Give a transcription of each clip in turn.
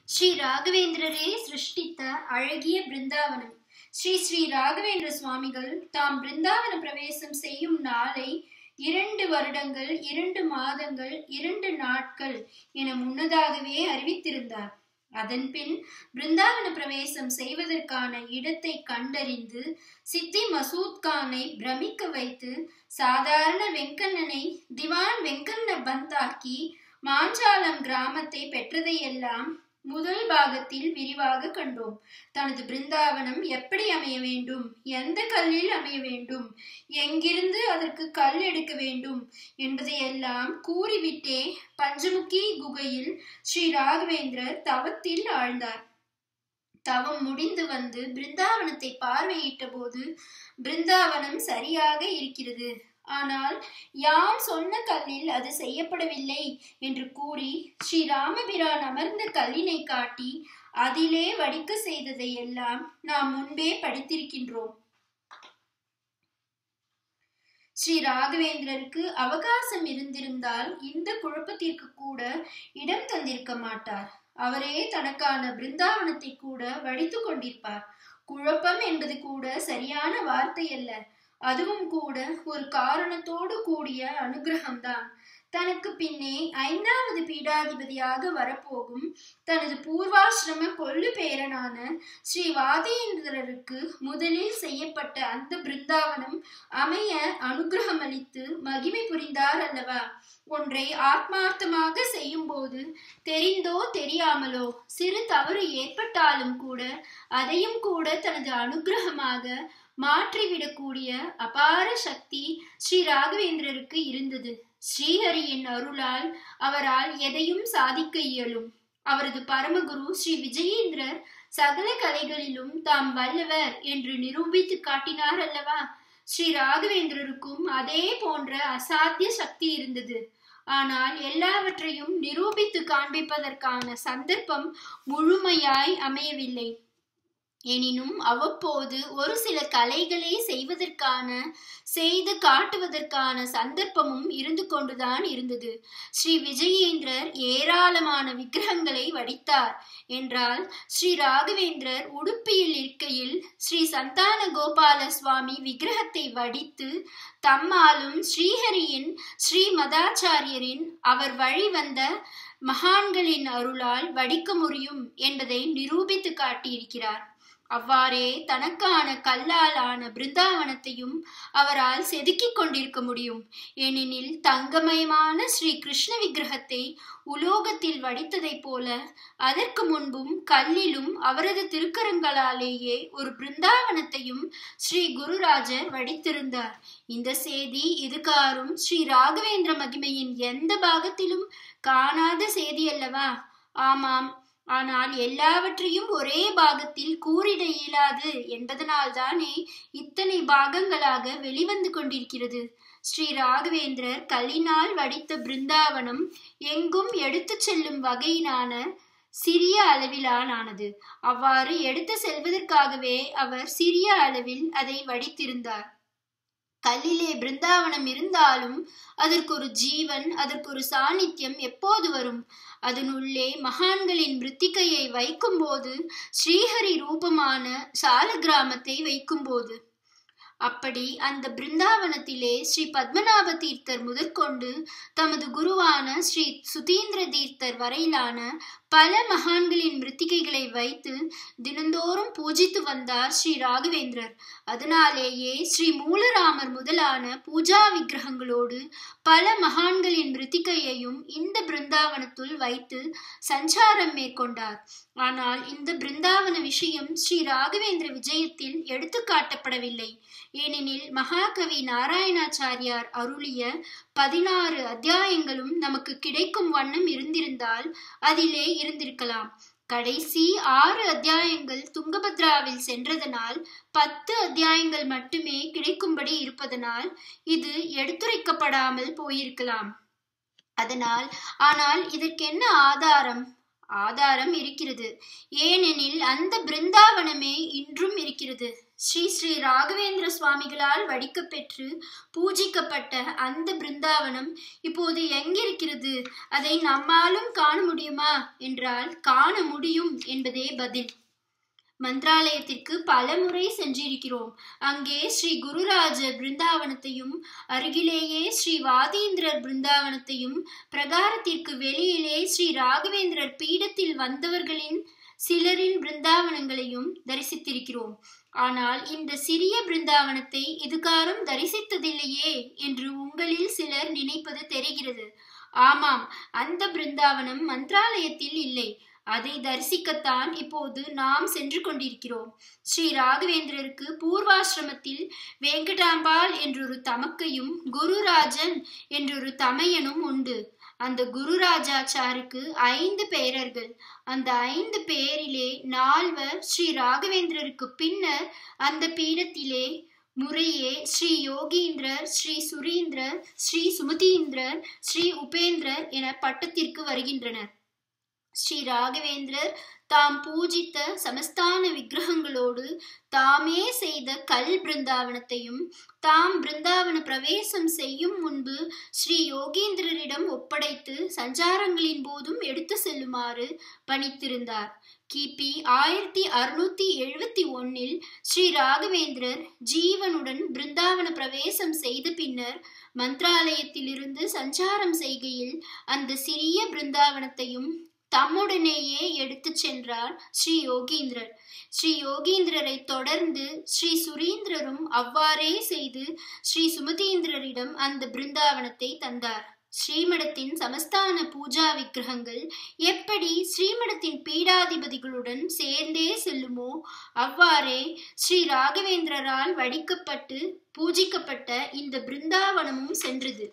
ஸ்ரீ ராகவேந்திரரே சிருஷ்டித்த அழகிய பிருந்தாவனம் ஸ்ரீ ஸ்ரீ ராகவேந்திர சுவாமிகள் தாம் பிருந்தாவன பிரவேசம் செய்யும் நாளை இரண்டு வருடங்கள் இரண்டு மாதங்கள் இரண்டு நாட்கள் என முன்னதாகவே அறிவித்திருந்தார் அதன்பின் பிருந்தாவன பிரவேசம் செய்வதற்கான இடத்தை கண்டறிந்து சித்தி மசூத் கானை பிரமிக்க வைத்து சாதாரண வெங்கண்ணனை திவான் வெங்கண்ண பந்தாக்கி மாஞ்சாலம் கிராமத்தை பெற்றதையெல்லாம் முதல் பாகத்தில் விரிவாக கண்டோம் தனது பிருந்தாவனம் எப்படி அமைய வேண்டும் எந்த கல்லில் அமைய வேண்டும் எங்கிருந்து அதற்கு கல் எடுக்க வேண்டும் என்பதையெல்லாம் கூறிவிட்டே பஞ்சமுகி குகையில் ஸ்ரீ ராகவேந்திரர் தவத்தில் ஆழ்ந்தார் தவம் முடிந்து வந்து பிருந்தாவனத்தை பார்வையிட்ட போது பிருந்தாவனம் சரியாக இருக்கிறது ஆனால் யாம் சொன்ன கல்லில் அது செய்யப்படவில்லை என்று கூறி ஸ்ரீ ராமபிரான் அமர்ந்த கல்லினை காட்டி அதிலே வடிக்க செய்ததை எல்லாம் நாம் முன்பே படித்திருக்கின்றோம் ஸ்ரீ ராகவேந்திரருக்கு அவகாசம் இருந்திருந்தால் இந்த குழப்பத்திற்கு கூட இடம் தந்திருக்க மாட்டார் அவரே தனக்கான பிருந்தாவனத்தை கூட வடித்து கொண்டிருப்பார் குழப்பம் என்பது கூட சரியான வார்த்தை அல்ல அதுவும் கூட ஒரு காரணத்தோடு கூடிய அனுகிரகம்தான் தனக்கு பின்னே ஐந்தாவது பீடாதிபதியாக வரப்போகும் தனது பூர்வாசிரம கொள்ளு பேரனான ஸ்ரீ வாதேந்திரருக்கு முதலில் செய்யப்பட்ட அந்த பிருந்தாவனம் அமைய அனுகிரகம் அளித்து மகிமை புரிந்தார் அல்லவா ஒன்றை ஆத்மார்த்தமாக செய்யும் போது தெரிந்தோ தெரியாமலோ சிறு தவறு ஏற்பட்டாலும் கூட அதையும் கூட தனது அனுகிரகமாக மாற்றிவிடக்கூடிய அபார சக்தி ஸ்ரீ ராகவேந்திரருக்கு இருந்தது ஸ்ரீஹரியின் அருளால் அவரால் எதையும் சாதிக்க இயலும் அவரது பரமகுரு ஸ்ரீ விஜயேந்திரர் சகல கலைகளிலும் தாம் வல்லவர் என்று நிரூபித்து காட்டினார் அல்லவா ஸ்ரீ ராகவேந்திரருக்கும் அதே போன்ற அசாத்திய சக்தி இருந்தது ஆனால் எல்லாவற்றையும் நிரூபித்து காண்பிப்பதற்கான சந்தர்ப்பம் முழுமையாய் அமையவில்லை எனினும் அவ்வப்போது ஒரு சில கலைகளை செய்வதற்கான செய்து காட்டுவதற்கான சந்தர்ப்பமும் இருந்து கொண்டுதான் இருந்தது ஸ்ரீ விஜயேந்திரர் ஏராளமான விக்கிரகங்களை வடித்தார் என்றால் ஸ்ரீ ராகவேந்திரர் உடுப்பியில் இருக்கையில் ஸ்ரீ சந்தான கோபால சுவாமி விக்கிரகத்தை வடித்து தம்மாலும் ஸ்ரீஹரியின் ஸ்ரீ மதாச்சாரியரின் அவர் வழி வந்த மகான்களின் அருளால் வடிக்க முடியும் என்பதை நிரூபித்து காட்டியிருக்கிறார் அவ்வாறே தனக்கான கல்லாலான பிருந்தாவனத்தையும் அவரால் செதுக்கிக் கொண்டிருக்க முடியும் ஏனெனில் தங்கமயமான ஸ்ரீ கிருஷ்ண விக்கிரகத்தை உலோகத்தில் வடித்ததைப் போல அதற்கு முன்பும் கல்லிலும் அவரது திருக்கரங்களாலேயே ஒரு பிருந்தாவனத்தையும் ஸ்ரீ குருராஜர் வடித்திருந்தார் இந்த செய்தி இதுகாரும் ஸ்ரீ ராகவேந்திர மகிமையின் எந்த பாகத்திலும் காணாத செய்தி அல்லவா ஆமாம் ஆனால் எல்லாவற்றையும் ஒரே பாகத்தில் கூறிட இயலாது என்பதனால்தானே இத்தனை பாகங்களாக வெளிவந்து கொண்டிருக்கிறது ஸ்ரீ ராகவேந்திரர் கல்லினால் வடித்த பிருந்தாவனம் எங்கும் எடுத்து செல்லும் வகையிலான சிறிய அளவிலானது அவ்வாறு எடுத்து செல்வதற்காகவே அவர் சிறிய அளவில் அதை வடித்திருந்தார் கல்லிலே பிருந்தாவனம் இருந்தாலும் அதற்கு ஒரு ஜீவன் அதற்கு ஒரு சாநித்தியம் எப்போது வரும் அதனுள்ளே மகான்களின் மிருத்திகையை வைக்கும்போது ஸ்ரீஹரி ரூபமான சால கிராமத்தை வைக்கும்போது அப்படி அந்த பிருந்தாவனத்திலே ஸ்ரீ பத்மநாப தீர்த்தர் முதற்கொண்டு தமது குருவான ஸ்ரீ சுதீந்திர தீர்த்தர் வரையிலான பல மகான்களின் மிருத்திகைகளை வைத்து தினந்தோறும் பூஜித்து வந்தார் ஸ்ரீ ராகவேந்திரர் அதனாலேயே ஸ்ரீ மூலராமர் முதலான பூஜா விக்கிரகங்களோடு பல மகான்களின் மிருத்திகையையும் இந்த பிருந்தாவனத்துள் வைத்து சஞ்சாரம் மேற்கொண்டார் ஆனால் இந்த பிருந்தாவன விஷயம் ஸ்ரீ ராகவேந்திர விஜயத்தில் எடுத்து காட்டப்படவில்லை ஏனெனில் மகாகவி நாராயணாச்சாரியார் அருளிய பதினாறு அத்தியாயங்களும் நமக்கு கிடைக்கும் வண்ணம் இருந்திருந்தால் அதிலே இருந்திருக்கலாம் கடைசி ஆறு அத்தியாயங்கள் துங்கபத்ராவில் சென்றதனால் பத்து அத்தியாயங்கள் மட்டுமே கிடைக்கும்படி இருப்பதனால் இது எடுத்துரைக்கப்படாமல் போயிருக்கலாம் அதனால் ஆனால் இதற்கென்ன ஆதாரம் ஆதாரம் இருக்கிறது ஏனெனில் அந்த பிருந்தாவனமே இன்றும் இருக்கிறது ஸ்ரீ ஸ்ரீ ராகவேந்திர சுவாமிகளால் வடிக்கப்பெற்று பூஜிக்கப்பட்ட அந்த பிருந்தாவனம் இப்போது எங்கிருக்கிறது அதை நம்மாலும் காண முடியுமா என்றால் காண முடியும் என்பதே பதில் மந்திராலயத்திற்கு பல முறை சென்றிருக்கிறோம் அங்கே ஸ்ரீ குருராஜ பிருந்தாவனத்தையும் அருகிலேயே ஸ்ரீ வாதீந்திரர் பிருந்தாவனத்தையும் பிரகாரத்திற்கு வெளியிலே ஸ்ரீ ராகவேந்திரர் பீடத்தில் வந்தவர்களின் சிலரின் பிருந்தாவனங்களையும் தரிசித்திருக்கிறோம் ஆனால் இந்த சிறிய பிருந்தாவனத்தை இதுகாரம் தரிசித்ததில்லையே என்று உங்களில் சிலர் நினைப்பது தெரிகிறது ஆமாம் அந்த பிருந்தாவனம் மந்திராலயத்தில் இல்லை அதை தரிசிக்கத்தான் இப்போது நாம் சென்று கொண்டிருக்கிறோம் ஸ்ரீ ராகவேந்திரருக்கு பூர்வாசிரமத்தில் வேங்கடாம்பாள் என்றொரு தமக்கையும் குருராஜன் என்றொரு தமையனும் உண்டு அந்த குருராஜாச்சாருக்கு ஐந்து பேரர்கள் அந்த ஐந்து பேரிலே நால்வர் ஸ்ரீ ராகவேந்திரருக்கு பின்னர் அந்த பீடத்திலே முறையே ஸ்ரீ யோகீந்திரர் ஸ்ரீ சுரீந்திரர் ஸ்ரீ சுமதீந்திரர் ஸ்ரீ உபேந்திரர் என பட்டத்திற்கு வருகின்றனர் ஸ்ரீ ராகவேந்திரர் தாம் பூஜித்த சமஸ்தான விக்கிரகங்களோடு தாமே செய்த கல் பிருந்தாவனத்தையும் தாம் பிருந்தாவன பிரவேசம் செய்யும் முன்பு ஸ்ரீ யோகேந்திரரிடம் ஒப்படைத்து சஞ்சாரங்களின் போதும் எடுத்து செல்லுமாறு பணித்திருந்தார் கிபி ஆயிரத்தி அறுநூத்தி எழுபத்தி ஒன்னில் ஸ்ரீ ராகவேந்திரர் ஜீவனுடன் பிருந்தாவன பிரவேசம் செய்த பின்னர் மந்திராலயத்திலிருந்து சஞ்சாரம் செய்கையில் அந்த சிறிய பிருந்தாவனத்தையும் தம்முடனேயே எடுத்து சென்றார் ஸ்ரீ யோகீந்திரர் ஸ்ரீ யோகீந்திரரை தொடர்ந்து ஸ்ரீ சுரீந்திரரும் அவ்வாறே செய்து ஸ்ரீ சுமதீந்திரரிடம் அந்த பிருந்தாவனத்தை தந்தார் ஸ்ரீமடத்தின் சமஸ்தான பூஜா விக்கிரகங்கள் எப்படி ஸ்ரீமடத்தின் பீடாதிபதிகளுடன் சேர்ந்தே செல்லுமோ அவ்வாறே ஸ்ரீ ராகவேந்திரரால் வடிக்கப்பட்டு பூஜிக்கப்பட்ட இந்த பிருந்தாவனமும் சென்றது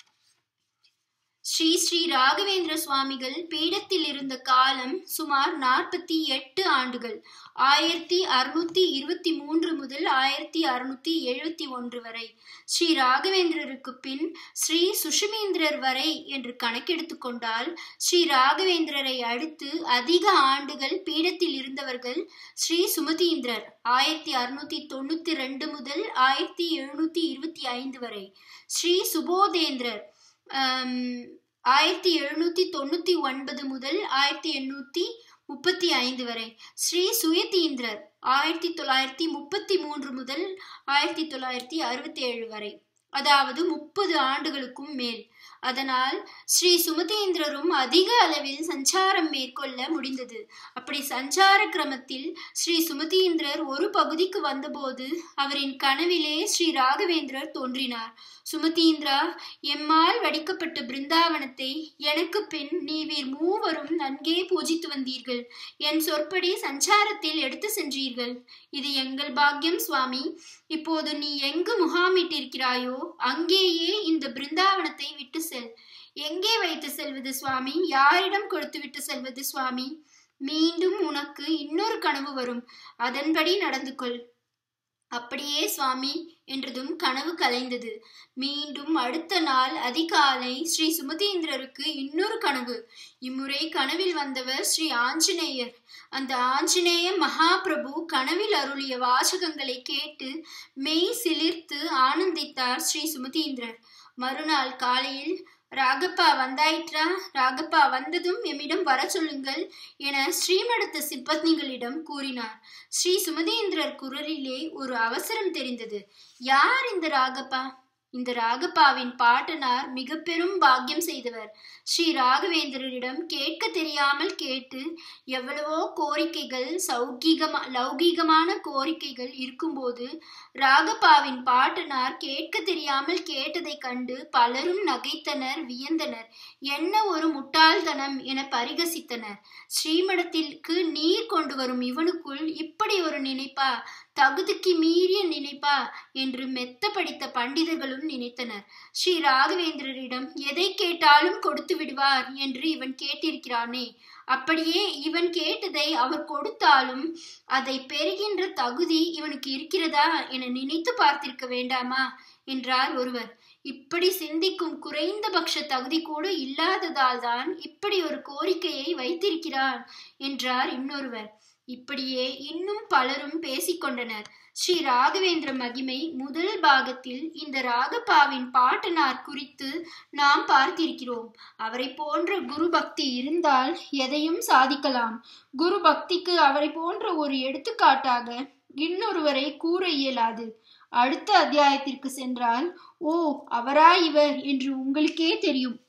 ஸ்ரீ ஸ்ரீ ராகவேந்திர சுவாமிகள் பீடத்தில் இருந்த காலம் சுமார் நாற்பத்தி எட்டு ஆண்டுகள் ஆயிரத்தி அறுநூத்தி இருபத்தி மூன்று முதல் ஆயிரத்தி அறுநூத்தி எழுபத்தி ஒன்று வரை ஸ்ரீ ராகவேந்திரருக்கு பின் ஸ்ரீ சுஷுமேந்திரர் வரை என்று கணக்கெடுத்து கொண்டால் ஸ்ரீ ராகவேந்திரரை அடுத்து அதிக ஆண்டுகள் பீடத்தில் இருந்தவர்கள் ஸ்ரீ சுமதீந்திரர் ஆயிரத்தி அறுநூத்தி தொண்ணூத்தி ரெண்டு முதல் ஆயிரத்தி எழுநூத்தி இருபத்தி ஐந்து வரை ஸ்ரீ சுபோதேந்திரர் ஆயிரத்தி எழுநூத்தி தொண்ணூத்தி ஒன்பது முதல் ஆயிரத்தி எண்ணூத்தி முப்பத்தி ஐந்து வரை ஸ்ரீ சுயதீந்திரர் ஆயிரத்தி தொள்ளாயிரத்தி முப்பத்தி மூன்று முதல் ஆயிரத்தி தொள்ளாயிரத்தி அறுபத்தி ஏழு வரை அதாவது முப்பது ஆண்டுகளுக்கும் மேல் அதனால் ஸ்ரீ சுமதேந்திரரும் அதிக அளவில் சஞ்சாரம் மேற்கொள்ள முடிந்தது அப்படி சஞ்சார கிரமத்தில் ஸ்ரீ சுமதீந்திரர் ஒரு பகுதிக்கு வந்தபோது அவரின் கனவிலே ஸ்ரீ ராகவேந்திரர் தோன்றினார் சுமதீந்திரா எம்மால் வடிக்கப்பட்ட பிருந்தாவனத்தை எனக்கு பின் நீ வீர் மூவரும் நன்கே பூஜித்து வந்தீர்கள் என் சொற்படி சஞ்சாரத்தில் எடுத்து சென்றீர்கள் இது எங்கள் பாக்கியம் சுவாமி இப்போது நீ எங்கு முகாமிட்டிருக்கிறாயோ அங்கேயே இந்த பிருந்தாவனத்தை விட்டு செல் எங்கே வைத்து செல்வது சுவாமி யாரிடம் கொடுத்து விட்டு செல்வது சுவாமி மீண்டும் உனக்கு இன்னொரு கனவு வரும் அதன்படி நடந்து கொள் அப்படியே சுவாமி என்றதும் கனவு கலைந்தது மீண்டும் அடுத்த நாள் அதிகாலை ஸ்ரீ சுமதீந்திரருக்கு இன்னொரு கனவு இம்முறை கனவில் வந்தவர் ஸ்ரீ ஆஞ்சநேயர் அந்த ஆஞ்சநேய மகாபிரபு கனவில் அருளிய வாசகங்களை கேட்டு மெய் சிலிர்த்து ஆனந்தித்தார் ஸ்ரீ சுமதீந்திரர் மறுநாள் காலையில் ராகப்பா வந்தாயிற்றா ராகப்பா வந்ததும் எம்மிடம் வர சொல்லுங்கள் என ஸ்ரீமடத்த சிப்பந்திகளிடம் கூறினார் ஸ்ரீ சுமதேந்திரர் குரலிலே ஒரு அவசரம் தெரிந்தது யார் இந்த ராகப்பா இந்த ராகப்பாவின் பாட்டனார் மிக பெரும் பாக்கியம் செய்தவர் ஸ்ரீ ராகவேந்திரரிடம் கேட்க தெரியாமல் கேட்டு எவ்வளவோ கோரிக்கைகள் சௌகீகமா லௌகீகமான கோரிக்கைகள் இருக்கும்போது ராகப்பாவின் பாட்டனார் கேட்க தெரியாமல் கேட்டதை கண்டு பலரும் நகைத்தனர் வியந்தனர் என்ன ஒரு முட்டாள்தனம் என பரிகசித்தனர் ஸ்ரீமடத்திற்கு நீர் கொண்டு வரும் இவனுக்குள் இப்படி ஒரு நினைப்பா தகுதிக்கு மீறிய நினைப்பா என்று மெத்த படித்த பண்டிதர்களும் நினைத்தனர் ஸ்ரீ ராகவேந்திரரிடம் எதை கேட்டாலும் கொடுத்து விடுவார் என்று இவன் கேட்டிருக்கிறானே அப்படியே இவன் கேட்டதை அவர் கொடுத்தாலும் அதை பெறுகின்ற தகுதி இவனுக்கு இருக்கிறதா என நினைத்து பார்த்திருக்க வேண்டாமா என்றார் ஒருவர் இப்படி சிந்திக்கும் குறைந்தபட்ச தகுதி கூட இல்லாததால் தான் இப்படி ஒரு கோரிக்கையை வைத்திருக்கிறான் என்றார் இன்னொருவர் இப்படியே இன்னும் பலரும் பேசிக்கொண்டனர் ஸ்ரீ ராகவேந்திர மகிமை முதல் பாகத்தில் இந்த ராகப்பாவின் பாட்டனார் குறித்து நாம் பார்த்திருக்கிறோம் அவரை போன்ற குரு பக்தி இருந்தால் எதையும் சாதிக்கலாம் குரு பக்திக்கு அவரை போன்ற ஒரு எடுத்துக்காட்டாக இன்னொருவரை கூற இயலாது அடுத்த அத்தியாயத்திற்கு சென்றால் ஓ அவரா இவர் என்று உங்களுக்கே தெரியும்